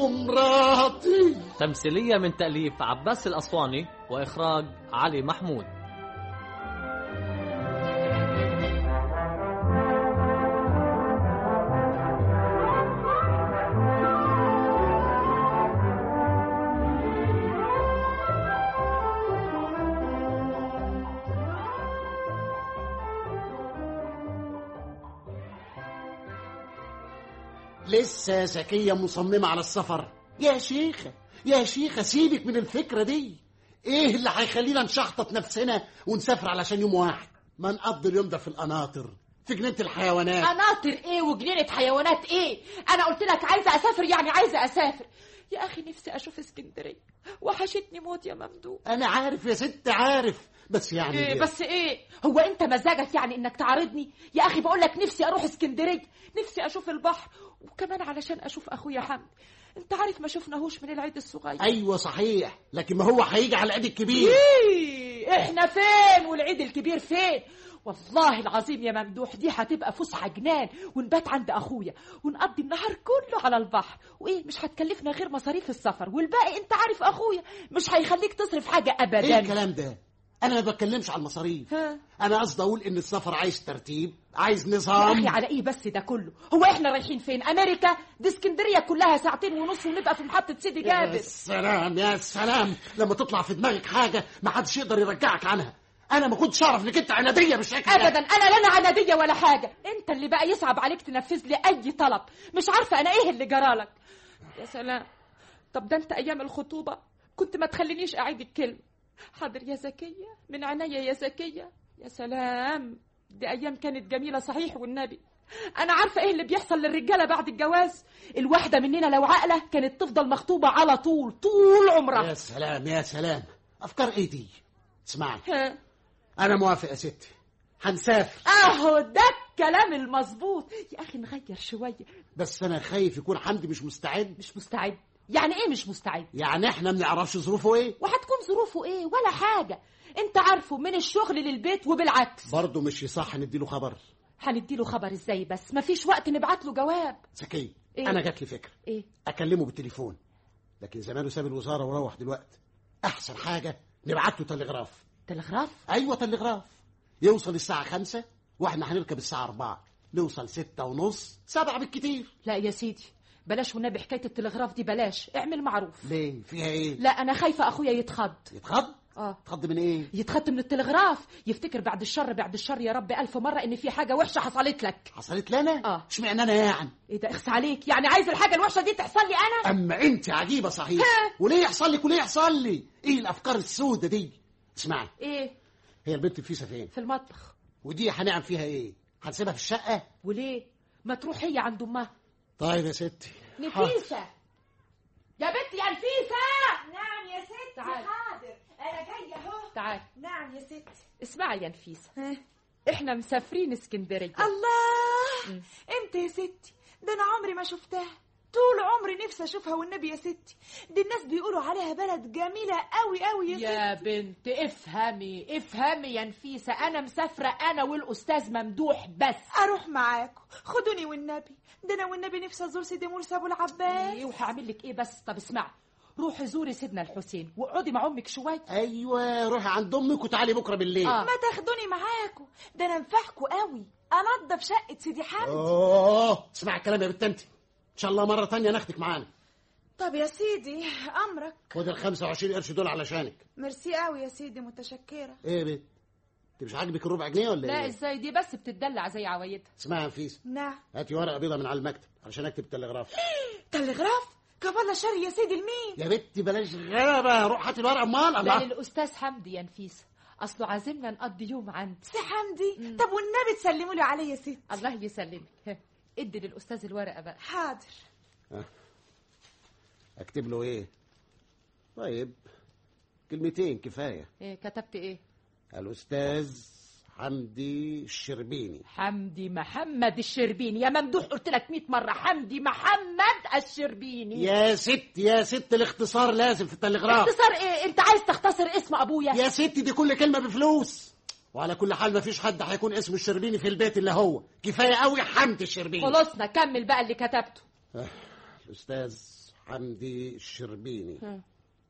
مراتي تمثيلية من تأليف عباس الأسواني وإخراج علي محمود لسه زكية مصممة على السفر يا شيخة يا شيخة سيبك من الفكرة دي ايه اللي هيخلينا نشحطط نفسنا ونسافر علشان يوم واحد ما نقضي اليوم ده في القناطر في جنينة الحيوانات قناطر ايه وجنينة حيوانات ايه انا قلت لك عايزة اسافر يعني عايزة اسافر يا اخي نفسي اشوف اسكندرية وحشتني موت يا ممدوح انا عارف يا ست عارف بس يعني إيه بس ايه هو انت مزاجك يعني انك تعارضني يا اخي بقول لك نفسي اروح اسكندريه نفسي اشوف البحر وكمان علشان اشوف اخويا حمد انت عارف ما شفناهوش من العيد الصغير ايوه صحيح لكن ما هو هيجي على العيد الكبير إيه احنا فين والعيد الكبير فين والله العظيم يا ممدوح دي هتبقى فسحه جنان ونبات عند اخويا ونقضي النهار كله على البحر وايه مش هتكلفنا غير مصاريف السفر والباقي انت عارف اخويا مش هيخليك تصرف حاجه ابدا ايه الكلام ده انا ما بتكلمش على المصاريف ها؟ انا قصدي اقول ان السفر عايز ترتيب عايز يا نظام اخي على ايه بس ده كله هو احنا رايحين فين امريكا دي اسكندريه كلها ساعتين ونص ونبقى في محطه سيدي يا جابر سلام يا سلام لما تطلع في دماغك حاجه ما حدش يقدر يرجعك عنها انا ما كنتش اعرف انك انت عناديه بالشكل ده ابدا انا لا انا عناديه ولا حاجه انت اللي بقى يصعب عليك تنفذ لي اي طلب مش عارفه انا ايه اللي جرالك يا سلام طب ده انت ايام الخطوبه كنت ما تخلينيش اعيد الكلمه حاضر يا زكيه من عينيا يا زكيه يا سلام دي ايام كانت جميله صحيح والنبي انا عارفه ايه اللي بيحصل للرجاله بعد الجواز الواحده مننا لو عاقله كانت تفضل مخطوبه على طول طول عمرها يا سلام يا سلام افكار ايه دي اسمعي ها. انا موافق يا ستي هنسافر اهو ده الكلام المظبوط يا اخي نغير شويه بس انا خايف يكون حمدي مش مستعد مش مستعد يعني ايه مش مستعد يعني احنا ما نعرفش ظروفه ايه وهتكون ظروفه ايه ولا حاجه انت عارفه من الشغل للبيت وبالعكس برضه مش يصح نديله خبر هنديله خبر ازاي بس مفيش وقت نبعت له جواب زكي إيه؟ انا جات لي فكره ايه اكلمه بالتليفون لكن زمانه ساب الوزاره وروح دلوقتي احسن حاجه نبعت له تلغراف تلغراف ايوه تلغراف يوصل الساعه خمسة واحنا هنركب الساعه أربعة نوصل ستة ونص سبعة بالكتير لا يا سيدي بلاش والنبي حكايه التلغراف دي بلاش اعمل معروف ليه فيها ايه لا انا خايفه اخويا يتخض يتخض اه يتخض من ايه يتخض من التلغراف يفتكر بعد الشر بعد الشر يا رب ألف مرة إن في حاجة وحشة حصلت لك حصلت لنا آه. اشمعنى انا يعني إيه ده اخس عليك يعني عايز الحاجة الوحشة دي تحصل لي أنا اما انت عجيبه صحيح ها. وليه يحصل لك وليه يحصل لي ايه الافكار السودة دي اسمعي إيه هي البنت فيسا فين في المطبخ ودي هنعمل فيها ايه هنسيبها في الشقه وليه ما تروح هي عند أمها طيب يا ستي نفيسة يا بنتي يا نفيسة نعم يا ستي تعال. حاضر انا جايه اهو تعال نعم يا ستي اسمعي يا نفيسة ها. احنا مسافرين اسكندرية الله مم. امتى يا ستي ده انا عمري ما شفتها طول عمري نفسي اشوفها والنبي يا ستي دي الناس بيقولوا عليها بلد جميله قوي قوي يا, يا ستي بنت افهمي افهمي يا نفيسة أنا مسافرة أنا والأستاذ ممدوح بس اروح معاكم خدوني والنبي ده انا والنبي نفسي ازور سيدي مرسي ابو العباس ايه وهعمل لك ايه بس طب اسمعي روحي زوري سيدنا الحسين واقعدي مع امك شويه ايوه روحي عند امك وتعالي بكره بالليل آه. ما تاخدوني معاكم ده انا انفعكوا قوي انضف شقه سيدي حمد اوه اسمعي الكلام يا بنت انت ان شاء الله مره تانية ناخدك معانا طب يا سيدي امرك خد ال 25 قرش دول علشانك ميرسي قوي يا سيدي متشكره ايه يا بنت انت مش عاجبك الربع جنيه ولا لا ايه ازاي دي بس بتدلع زي عوايدها اسمعي يا نفيس نعم هاتي ورقه بيضه من على المكتب علشان اكتب التلغراف تلغراف كفالة شر يا سيدي لمين يا بنتي بلاش غابه روح هاتي الورقه امال لا الله للاستاذ حمدي يا نفيسه اصله عازمنا نقضي يوم عندي سي حمدي طب والنبي تسلموا لي عليه يا ست الله يسلمك ها، ادي للاستاذ الورقه بقى حاضر اكتب له ايه طيب كلمتين كفايه إيه كتبت ايه الاستاذ حمدي الشربيني حمدي محمد الشربيني يا ممدوح قلت لك 100 مره حمدي محمد الشربيني يا ست يا ست الاختصار لازم في التلغراف اختصار ايه انت عايز تختصر اسم ابويا يا ست دي كل كلمه بفلوس وعلى كل حال مفيش حد هيكون اسمه الشربيني في البيت الا هو كفايه قوي حمدي الشربيني خلصنا كمل بقى اللي كتبته الاستاذ حمدي الشربيني ها.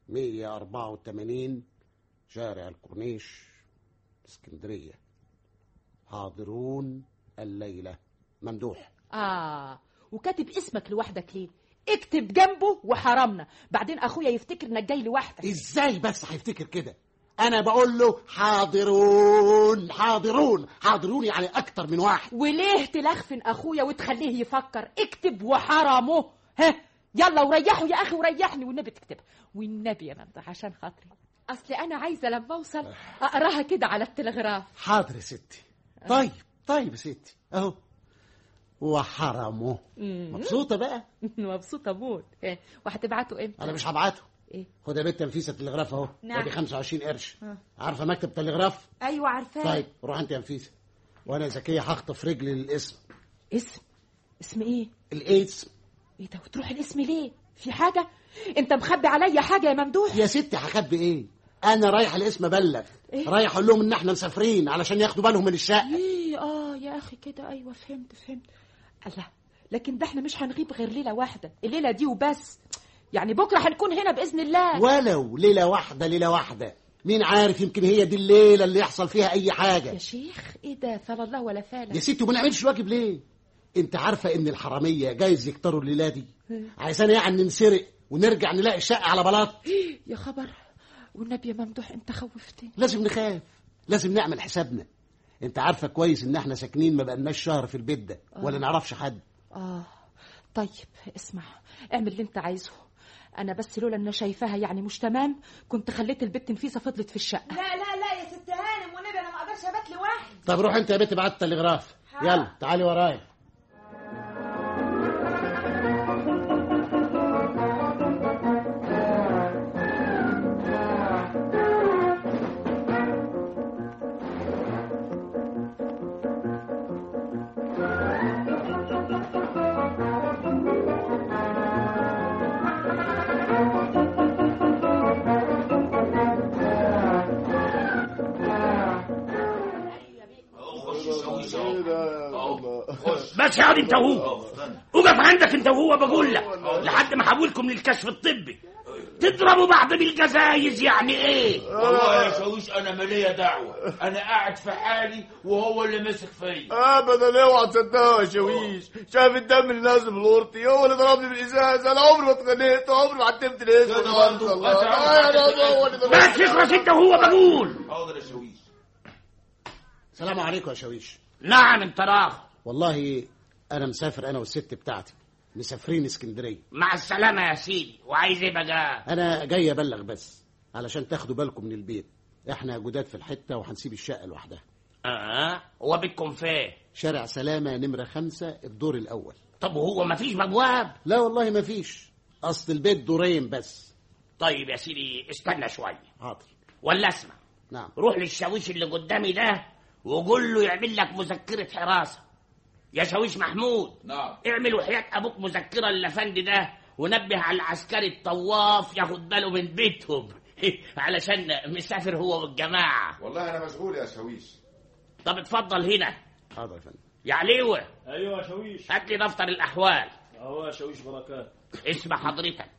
184 شارع الكورنيش اسكندرية حاضرون الليلة ممدوح اه وكاتب اسمك لوحدك ليه اكتب جنبه وحرمنا بعدين اخويا يفتكر انك جاي لوحدك ازاي بس هيفتكر كده انا بقول له حاضرون حاضرون حاضرون يعني اكتر من واحد وليه تلخفن اخويا وتخليه يفكر اكتب وحرمه ها يلا وريحه يا اخي وريحني والنبي تكتبها والنبي يا ممدوح عشان خاطري اصل انا عايزه لما اوصل اقراها كده على التلغراف حاضر يا ستي طيب طيب يا ستي اهو وحرمه مبسوطة بقى مبسوطه موت ها، وهتبعته امتى انا مش هبعته ايه خد يا بنت نفيسه التلغراف اهو نعم. ادي 25 قرش ها. عارفه مكتب تلغراف ايوه عارفاه طيب روح انت يا نفيسه وانا ذكيه هخطف رجلي للاسم اسم اسم ايه الاسم ايه ده وتروح الاسم ليه في حاجه انت مخبي عليا حاجه يا ممدوح يا ستي هخبي ايه انا رايح الاسم ابلغ إيه؟ رايح اقول لهم ان احنا مسافرين علشان ياخدوا بالهم من الشقه ايه اه يا اخي كده ايوه فهمت فهمت الله لكن ده احنا مش هنغيب غير ليله واحده الليله دي وبس يعني بكره هنكون هنا باذن الله ولو ليله واحده ليله واحده مين عارف يمكن هي دي الليله اللي يحصل فيها اي حاجه يا شيخ ايه ده فلا الله ولا يا فالك ستي وما نعملش الواجب ليه انت عارفه ان الحراميه جايز يكتروا الليله دي عايزانا يعني ننسرق ونرجع نلاقي الشقه على بلاط يا خبر والنبي يا ممدوح انت خوفتني لازم نخاف لازم نعمل حسابنا انت عارفه كويس ان احنا ساكنين ما بقالناش شهر في البيت ده ولا نعرفش حد اه طيب اسمع اعمل اللي انت عايزه انا بس لولا ان أنا شايفاها يعني مش تمام كنت خليت البت نفيسه فضلت في الشقه لا لا لا يا ست هانم والنبي انا ما اقدرش ابات لوحدي طب روح انت يا بنت بعت التلغراف حاضر. يلا تعالي ورايا بس يا انت وهو وقف عندك انت وهو بقول لك لحد ما احولكم للكشف الطبي تضربوا بعض بالجزايز يعني ايه والله يا شاويش انا مالية دعوة انا قاعد في حالي وهو اللي ماسك فيا ابدا اوعى تصدقه يا شاويش شايف الدم اللي نازل من لورتي هو اللي ضربني بالازاز انا عمري ما اتخانقت عمري ما عتمت الاسم كده والله برضه. الله. بس يا عم آه، أنا هو اللي ضربني. بس اخرس انت وهو بقول حاضر يا شاويش سلام عليكم يا شاويش نعم انت راغب والله انا مسافر انا والست بتاعتي مسافرين اسكندريه مع السلامة يا سيدي وعايز ايه بقى انا جاي ابلغ بس علشان تاخدوا بالكم من البيت احنا جداد في الحته وهنسيب الشقه لوحدها اه هو بيتكم فين شارع سلامه نمره خمسة الدور الاول طب وهو مفيش بواب لا والله ما فيش اصل البيت دورين بس طيب يا سيدي استنى شوية حاضر ولا اسمع نعم روح للشاويش اللي قدامي ده وقول له يعمل لك مذكرة حراسة يا شاويش محمود نعم اعمل وحياة ابوك مذكرة للافندي ده ونبه على العسكري الطواف ياخد باله من بيتهم علشان مسافر هو والجماعة والله انا مشغول يا شاويش طب اتفضل هنا حاضر يا فندم يا عليوة ايوه يا شاويش هات لي دفتر الأحوال اهو يا شاويش بركات اسم حضرتك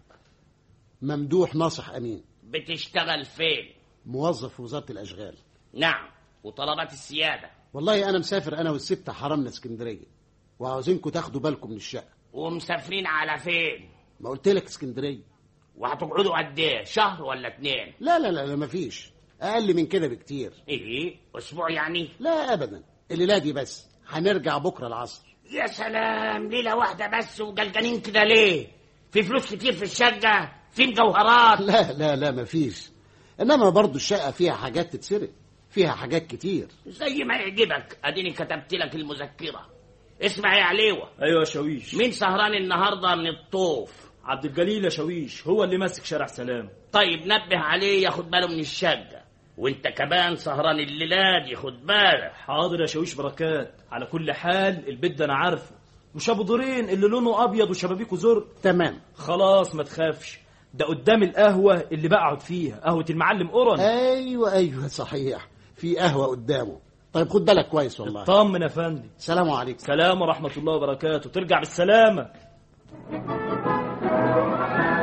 ممدوح ناصح امين بتشتغل فين موظف في وزاره الاشغال نعم وطلبات السيادة والله انا مسافر انا والست حرمنا اسكندريه وعاوزينكم تاخدوا بالكم من الشقه ومسافرين على فين ما قلت لك اسكندريه وهتقعدوا قد ايه شهر ولا اتنين لا لا لا, لا مفيش اقل من كده بكتير ايه اسبوع يعني لا ابدا الليله دي بس هنرجع بكره العصر يا سلام ليلة واحدة بس وقلقانين كده ليه في فلوس كتير في الشقة في مجوهرات لا لا لا مفيش انما برضو الشقه فيها حاجات تتسرق فيها حاجات كتير زي ما يعجبك اديني كتبت لك المذكرة اسمع يا عليوة ايوه يا شاويش مين سهران النهاردة من الطوف عبد الجليل يا شاويش هو اللي ماسك شارع سلام طيب نبه عليه ياخد باله من الشقة وانت كمان سهران الليلة دي خد بالك حاضر يا شاويش بركات على كل حال البيت ده انا عارفه مش ابو دورين اللي لونه ابيض وشبابيكه زرق تمام خلاص ما تخافش ده قدام القهوه اللي بقعد فيها قهوه المعلم اورن ايوه ايوه صحيح في قهوه قدامه طيب خد بالك كويس والله طمن يا فندم سلام عليكم سلام ورحمه الله وبركاته ترجع بالسلامه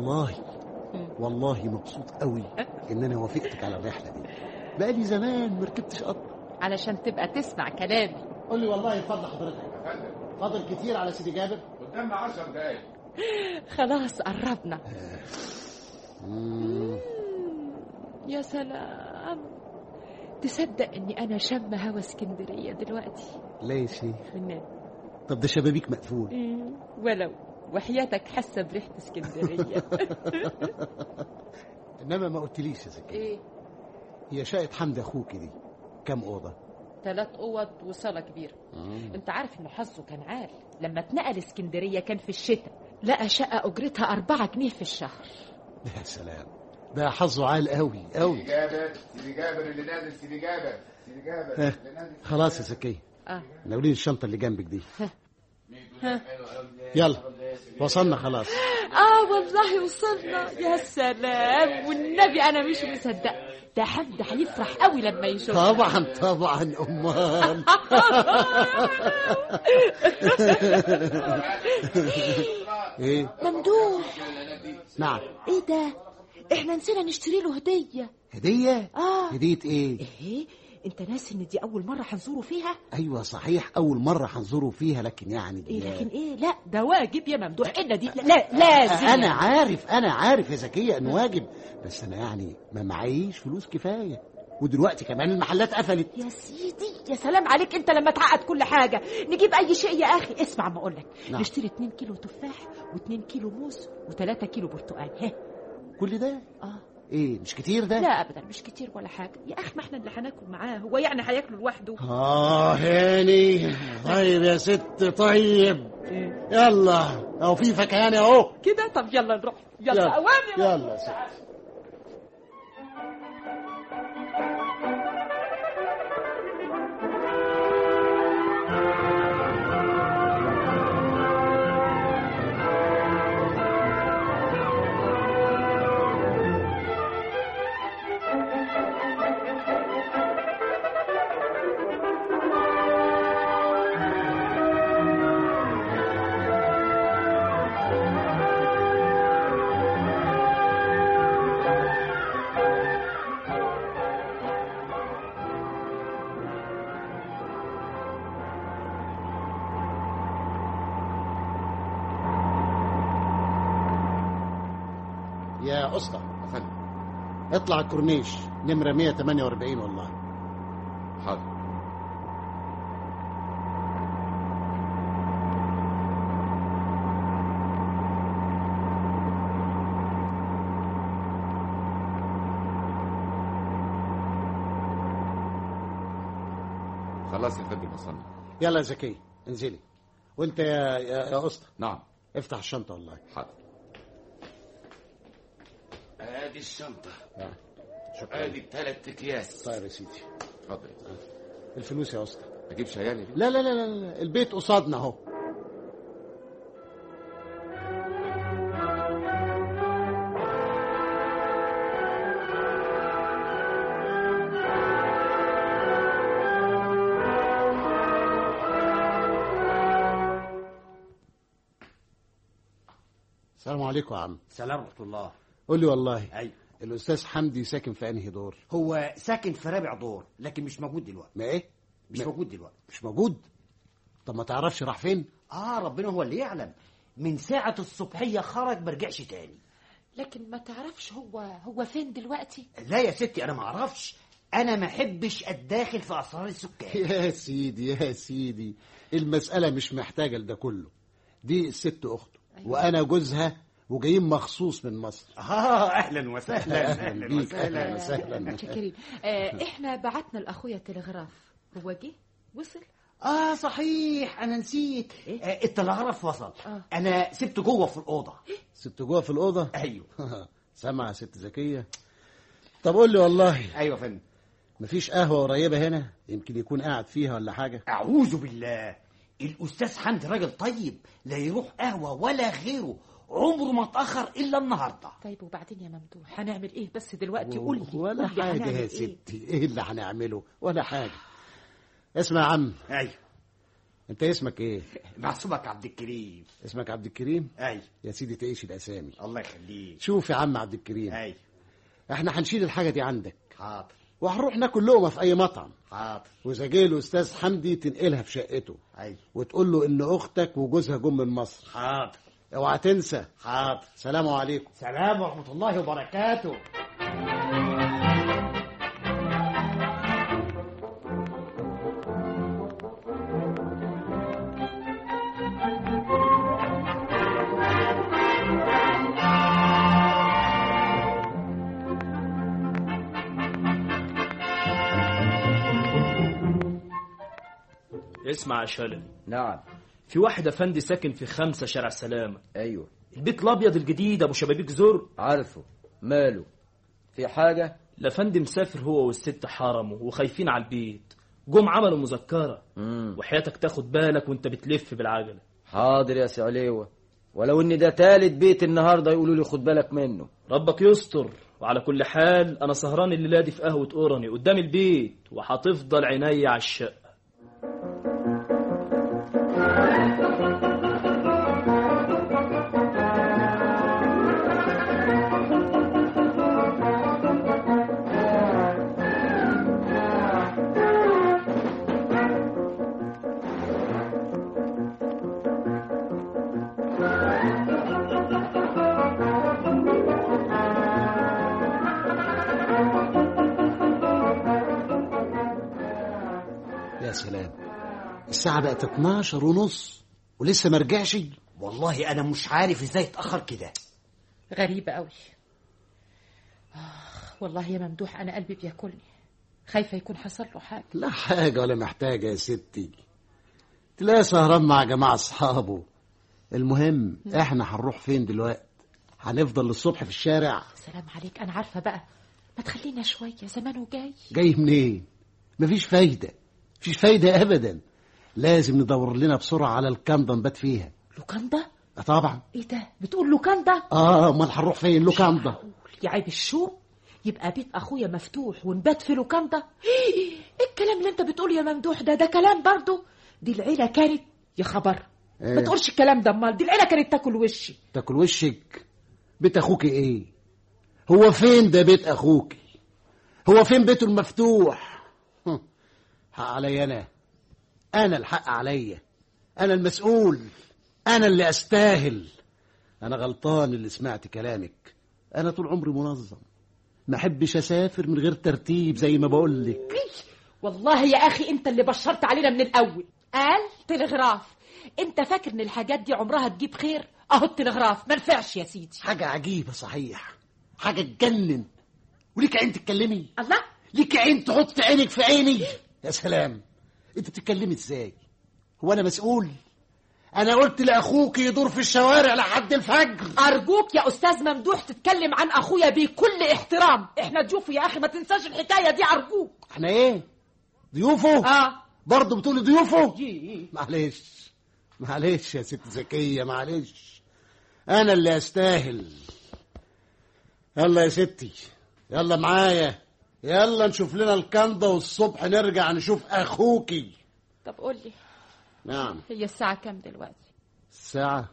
والله والله مبسوط قوي ان انا وافقتك على الرحله دي بقالي زمان ما ركبتش قطر علشان تبقى تسمع كلامي قول لي والله فضل حضرتك فاضل كتير على سيدي جابر قدامنا 10 دقايق خلاص قربنا مم. يا سلام تصدق اني انا شم هوا اسكندريه دلوقتي ليه يا شيخ والنبي طب ده شبابيك مقفول إيه، ولو وحياتك حاسه بريحه اسكندريه انما ما قلتليش يا زكي ايه هي شقه حمد اخوك دي كام اوضه ثلاث اوض وصاله كبيره انت عارف انه حظه كان عال لما اتنقل اسكندريه كان في الشتاء لقى شقه اجرتها أربعة جنيه في الشهر يا سلام ده حظه عال قوي قوي جابر سيدي جابر اللي نازل سيدي جابر سيدي جابر ها، اللي نازل خلاص يا زكي اه ناولين الشنطه اللي جنبك دي يلا وصلنا خلاص اه والله وصلنا يا سلام والنبي انا مش مصدق ده حمد هيفرح قوي لما يشوفنا طبعا طبعا امال ايه ممدوح نعم ايه ده احنا نسينا نشتري له هديه هديه اه هديه ايه ايه انت ناسي ان دي اول مره هنزوره فيها ايوه صحيح اول مره هنزوره فيها لكن يعني ايه دي- لكن ايه لا ده واجب يا ممدوح الا دي لا, لا لازم انا عارف انا عارف يا زكيه انه واجب بس انا يعني ما معيش فلوس كفايه ودلوقتي كمان المحلات قفلت يا سيدي يا سلام عليك انت لما تعقد كل حاجه نجيب اي شيء يا اخي اسمع ما اقول لك نعم. نشتري 2 كيلو تفاح و2 كيلو موز و3 كيلو برتقال ها كل ده اه ايه مش كتير ده لا ابدا مش كتير ولا حاجه يا اخي ما احنا اللي هناكل معاه هو يعني هياكله لوحده اه هاني طيب يا ست طيب يلا اهو في فكهان اهو كده طب يلا نروح يلا, يلا. اوامر يلا يا ست يا اسطى افندم اطلع الكورنيش نمره 148 والله حاضر خلاص يا فندم وصلنا يلا يا زكي انزلي وانت يا يا, يا اسطى نعم افتح الشنطه والله حاضر ادي الشنطه شكرا ادي الثلاث اكياس طيب يا سيدي اتفضل الفلوس يا اسطى اجيب شيالي دي لا لا لا لا لا، البيت قصادنا اهو السلام عليكم يا عم سلام ورحمة الله قول لي والله أيوة الاستاذ حمدي ساكن في انهي دور هو ساكن في رابع دور لكن مش موجود دلوقتي ما ايه مش ما- موجود دلوقتي مش موجود طب ما تعرفش راح فين اه ربنا هو اللي يعلم من ساعة الصبحية خرج مرجعش تاني لكن ما تعرفش هو هو فين دلوقتي لا يا ستي انا ما اعرفش انا ما احبش اتداخل في اسرار السكان يا سيدي يا سيدي المسألة مش محتاجة لده كله دي الست أخته وأنا جوزها وجايين مخصوص من مصر اه اهلا وسهلا أهلا بيك أهلا وسهلا متشكرين آه احنا بعتنا لاخويا تلغراف هو جه وصل اه صحيح انا نسيت إيه؟ آه التلغراف وصل آه. انا سبته جوه في الاوضه ست جوه في الأوضة ايوه سامع يا ست زكية طب قول لي والله ايوه يا فندم مفيش قهوة قريبة هنا يمكن يكون قاعد فيها ولا حاجة اعوذ بالله الاستاذ حمدي راجل طيب لا يروح قهوه ولا غيره عمره ما اتاخر الا النهارده طيب وبعدين يا ممدوح هنعمل ايه بس دلوقتي قول لي ولا قول لي حاجة هنعمل يا إيه؟ ستي إيه اللي هنعمله ولا حاجة اسمع يا عم ايوه انت اسمك ايه محسوبك عبد الكريم اسمك عبد الكريم اي يا سيدي تعيش الاسامي الله يخليك شوف يا عم عبد الكريم اي احنا هنشيل الحاجه دي عندك حاضر وهنروح ناكل لقمه في اي مطعم حاضر واذا جه الاستاذ حمدي تنقلها في شقته اي وتقول له ان اختك وجوزها جم من مصر حاضر اوعى تنسى حاضر سلام عليكم سلام ورحمة الله وبركاته اسمع يا شلبي نعم في واحد افندي ساكن في خمسة شارع سلامة ايوه البيت الابيض الجديد ابو شبابيك زر عارفه ماله في حاجة الافندي مسافر هو والست حرمه وخايفين على البيت جم عملوا مذكرة مم. وحياتك تاخد بالك وانت بتلف بالعجلة حاضر يا سعليوة ولو ان ده تالت بيت النهارده يقولوا لي خد بالك منه ربك يستر وعلى كل حال انا سهران الليله دي في قهوه اورني قدام البيت وهتفضل عيني على الشقه يا سلام الساعه بقت 12 ونص ولسه ما رجعش والله انا مش عارف ازاي اتاخر كده غريبة قوي آخ والله يا ممدوح أنا قلبي بياكلني خايفة يكون حصل له حاجة لا حاجه ولا محتاجه يا ستي تلاقي سهران مع جماعه اصحابه المهم احنا هنروح فين دلوقتي هنفضل للصبح في الشارع سلام عليك أنا عارفة بقى ما تخلينا شوية زمانه جاي جاي منين مفيش فايده مفيش فايده ابدا لازم ندور لنا بسرعه على الكنده نبات فيها لوكاندا آه طبعا ايه ده بتقول لوكاندا اه امال هنروح فين لوكاندا يا عيب الشوم يبقى بيت اخويا مفتوح ونبات في لوكاندا ايه الكلام اللي انت بتقوله يا ممدوح ده ده كلام برضه دي العيله كانت يا خبر ما إيه؟ تقولش الكلام ده امال دي العيله كانت تاكل وشي تاكل وشك بيت اخوك ايه هو فين ده بيت اخوك هو فين بيته المفتوح هم، حق عليا انا انا الحق عليا انا المسؤول انا اللي استاهل انا غلطان اللي سمعت كلامك انا طول عمري منظم ما احبش اسافر من غير ترتيب زي ما بقول لك والله يا اخي انت اللي بشرت علينا من الاول قال تلغراف انت فاكر ان الحاجات دي عمرها تجيب خير اهو التلغراف ما نفعش يا سيدي حاجه عجيبه صحيح حاجه تجنن وليك عين تتكلمي الله ليك عين تحط عينك في عيني يا سلام انت بتتكلمي ازاي هو انا مسؤول انا قلت لاخوك يدور في الشوارع لحد الفجر ارجوك يا استاذ ممدوح تتكلم عن اخويا بكل احترام احنا ضيوفه يا اخي ما تنساش الحكايه دي ارجوك احنا ايه ضيوفه اه برضه بتقولي ضيوفه معلش معلش يا ست زكيه معلش انا اللي استاهل يلا يا ستي يلا معايا يلا نشوف لنا الكنده والصبح نرجع نشوف اخوكي طب قول لي نعم هي الساعه كام دلوقتي الساعة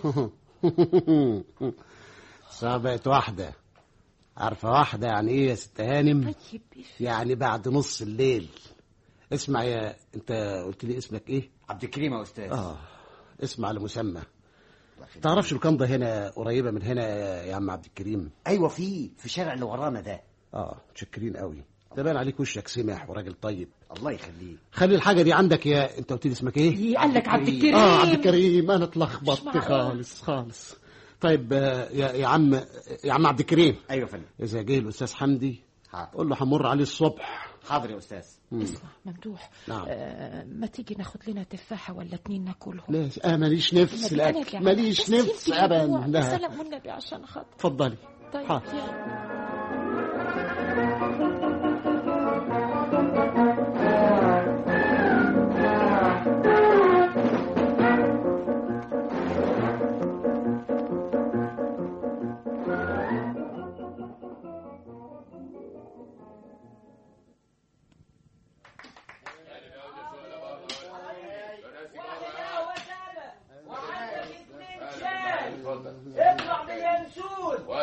الساعة بقت واحدة عارفة واحدة يعني ايه يا ست هانم طيب يعني بعد نص الليل اسمع يا انت قلت لي اسمك ايه عبد الكريم يا استاذ اه اسمع لمسمى تعرفش الكنده هنا قريبة من هنا يا عم عبد الكريم ايوه في في الشارع اللي ورانا ده اه متشكرين قوي ده باين عليك وشك سمح وراجل طيب الله يخليك خلي الحاجة دي عندك يا انت قلت لي اسمك ايه إيه قال لك عبد الكريم اه عبد الكريم انا مش اتلخبطت معقول. خالص خالص طيب آه، يا يا عم يا عم عبد الكريم ايوه يا فندم اذا جه الاستاذ حمدي حاضر قول له همر عليه الصبح حاضر يا استاذ اسمع ممدوح نعم. آه ما تيجي ناخد لنا تفاحه ولا اتنين ناكلهم ليه آه ماليش نفس النبي أنا الاكل اللي ماليش بس نفس يمكن ابدا يجوع. لا سلام والنبي عشان خاطر اتفضلي طيب حاضر. يلا.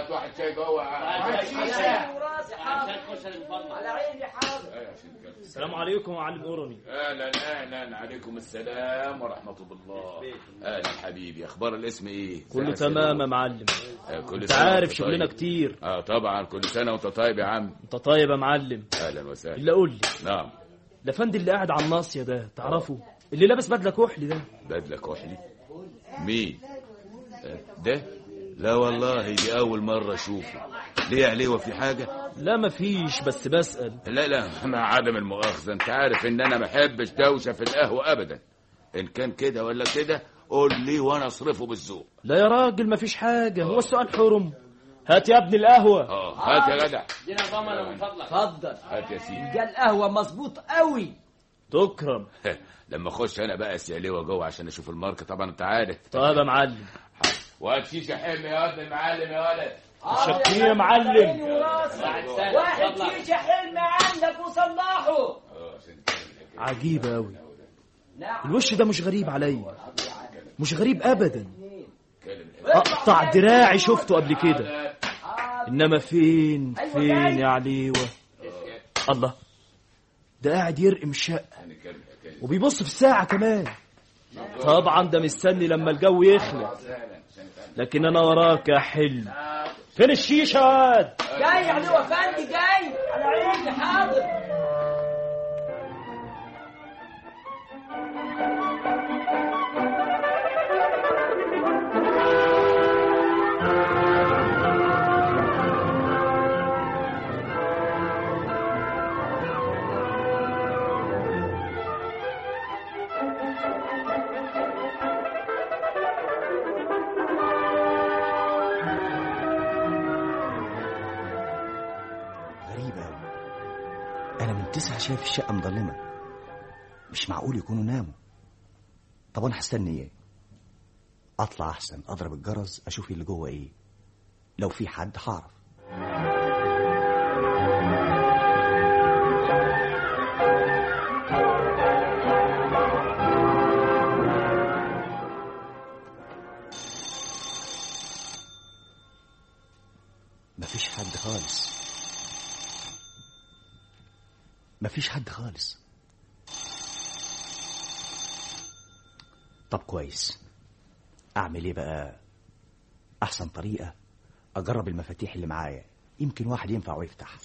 هات واحد شاي جوه السلام عليكم يا معلم اورني اهلا اهلا عليكم السلام ورحمه الله اهلا حبيبي اخبار الاسم ايه كله سنة تمام يا سنة. معلم آه، كل انت سنة عارف وأنت شغلنا طيب. كتير اه طبعا كل سنه وانت طيب يا عم انت طيب يا معلم اهلا وسهلا الا قول لي نعم الافندي اللي قاعد على الناصيه ده تعرفه اللي لابس بدله كحلي ده بدلة كحلي مين آه، ده لا والله دي اول مره اشوفه ليه عليه وفي حاجه لا مفيش بس بسأل لا لا مع عدم المؤاخذه انت عارف ان انا ما احبش دوشه في القهوه ابدا ان كان كده ولا كده قول لي وانا اصرفه بالذوق لا يا راجل مفيش حاجة هو السؤال حرم هات يا ابني القهوة اه هات يا جدع دينا ضمنه من فضلك اتفضل هات يا سيدي جا القهوة مظبوط قوي تكرم لما اخش انا بقى سعليوه جوه عشان اشوف الماركه طبعا انت عارف طيب يا معلم وهات شيشه حلم يا ولد المعلم يا ولد شكري يا معلم واحد شيشة حلم عندك وصلحه عجيبة أوي الوش ده مش غريب عليا مش غريب أبدا أقطع دراعي شفته قبل كده إنما فين فين يا عليوة الله ده قاعد يرقم الشقة وبيبص في الساعة كمان طبعا ده مستني لما الجو يخلق لكن أنا وراك يا حلم فين الشيشة يا واد جاي يعني هو فندي جاي على عيني حاضر غريبة أوي أنا من تسعة شايف الشقة مظلمة مش معقول يكونوا ناموا طب أنا هستني إيه؟ أطلع أحسن أضرب الجرس أشوف اللي جوه إيه لو في حد هعرف مفيش حد خالص مفيش حد خالص طب كويس اعمل ايه بقى احسن طريقه اجرب المفاتيح اللي معايا يمكن واحد ينفع ويفتح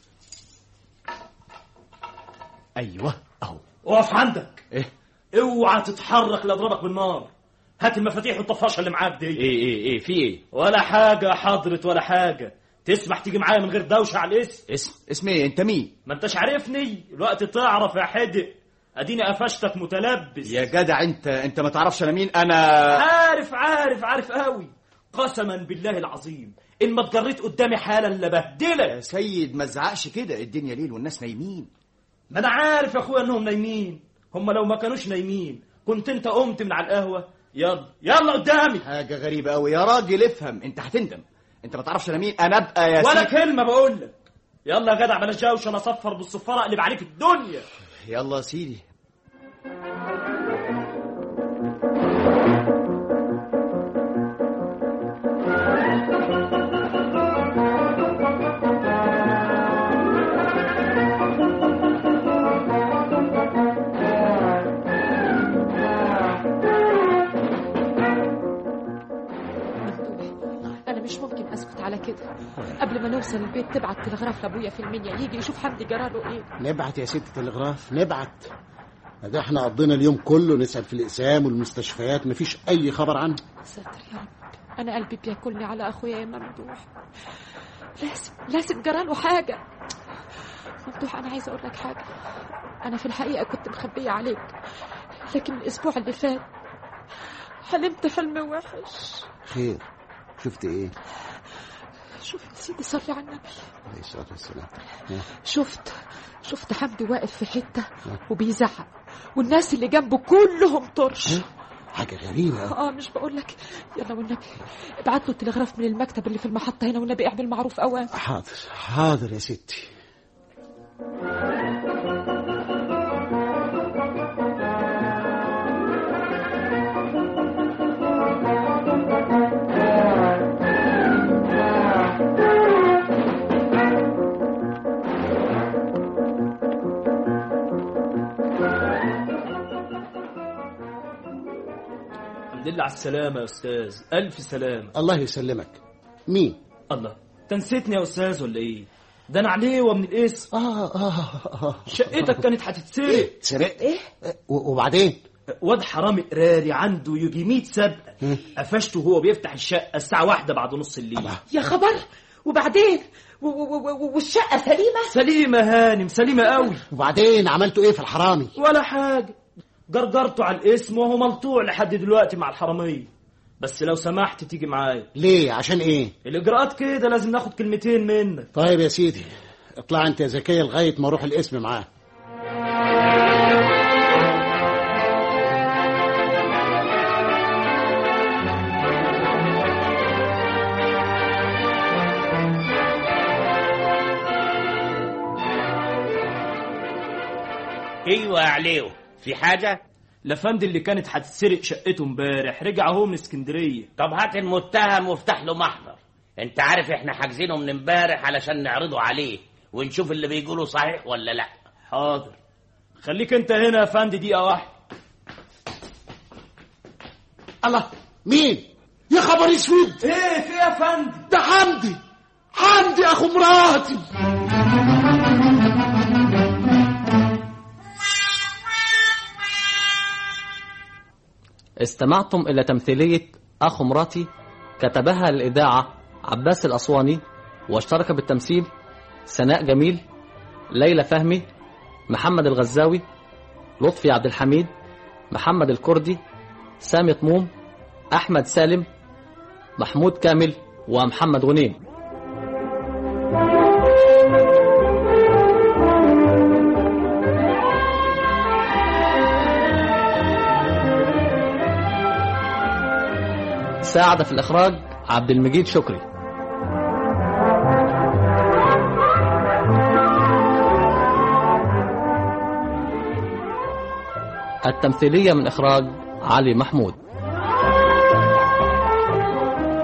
ايوه اهو اقف عندك ايه اوعى تتحرك لا اضربك بالنار هات المفاتيح والطفاشه اللي معاك دي ايه ايه ايه في ايه ولا حاجه حضرت ولا حاجه تسمح تيجي معايا من غير دوشه على الاسم اسم اسم ايه انت مين ما انتش عارفني الوقت تعرف يا حدق اديني قفشتك متلبس يا جدع انت انت ما تعرفش انا مين انا عارف عارف عارف قوي قسما بالله العظيم ان ما اتجريت قدامي حالا يا لبهدلك سيد ما تزعقش كده الدنيا ليل والناس نايمين ما انا عارف يا اخويا انهم نايمين هم لو ما كانوش نايمين كنت انت قمت من على القهوه يلا يلا قدامي حاجه غريبه قوي يا راجل افهم انت هتندم انت ما تعرفش انا مين انا ابقى يا ولا سيدي كلمه بقول لك يلا يا جدع بلاش جوش انا اصفر بالصفاره اقلب عليك الدنيا يلا يا سيدي انا مش ممكن اسكت على كده قبل ما نوصل البيت تبعت تلغراف لابويا في المنيا يجي يشوف حمدي جراله ايه نبعت يا ست تلغراف نبعت ده احنا قضينا اليوم كله نسأل في الإقسام والمستشفيات مفيش أي خبر عنه ساتر يا رب انا قلبي بياكلني على اخويا يا ممدوح لازم لازم جراله حاجه ممدوح انا عايزه اقول لك حاجه انا في الحقيقه كنت مخبيه عليك لكن الاسبوع اللي فات حلمت حلم وحش خير شفت ايه شوف يا سيدي صلي على النبي عليه الصلاة والسلام شفت شفت حمدي واقف في حته وبيزعق والناس اللي جنبه كلهم طرش حاجة غريبة أوي. اه مش بقول لك يلا والنبي ابعت له التلغراف من المكتب اللي في المحطه هنا والنبي اعمل معروف اوام حاضر حاضر يا ستي الحمد لله على السلامة يا أستاذ ألف سلامة الله يسلمك مين الله تنسيتني يا أستاذ ولا إيه ده أنا عليه من الاسم آه آه آه شقتك كانت هتتسرق سرقت إيه وبعدين واد حرامي قراري عنده يجي 100 سبقة قفشته وهو بيفتح الشقة الساعة واحدة بعد نص الليل يا خبر وبعدين و- و- و- والشقة سليمة سليمة هانم سليمة قوي وبعدين عملتوا إيه في الحرامي ولا حاجة جرجرته على الاسم وهو ملطوع لحد دلوقتي مع الحرامية بس لو سمحت تيجي معايا ليه عشان إيه الإجراءات كده لازم ناخد كلمتين منك طيب يا سيدي اطلع انت يا زكية لغاية ما اروح الاسم معاه ايوه يا عليو في حاجه لفند اللي كانت هتسرق شقته امبارح رجع هو من اسكندرية طب هات المتهم وافتح له محضر انت عارف احنا حاجزينه من امبارح علشان نعرضه عليه ونشوف اللي بيقوله صحيح ولا لا حاضر خليك انت هنا يا فندي دقيقة واحدة الله مين يا خبر اسود ايه في يا فندي ده حمدي حمدي اخو مراتي استمعتم إلى تمثيلية أخو مراتي كتبها للإذاعة عباس الأسواني واشترك بالتمثيل سناء جميل ليلى فهمي محمد الغزاوي لطفي عبد الحميد محمد الكردي سامي طموم أحمد سالم محمود كامل ومحمد غنيم ساعد في الإخراج عبد المجيد شكري التمثيلية من إخراج علي محمود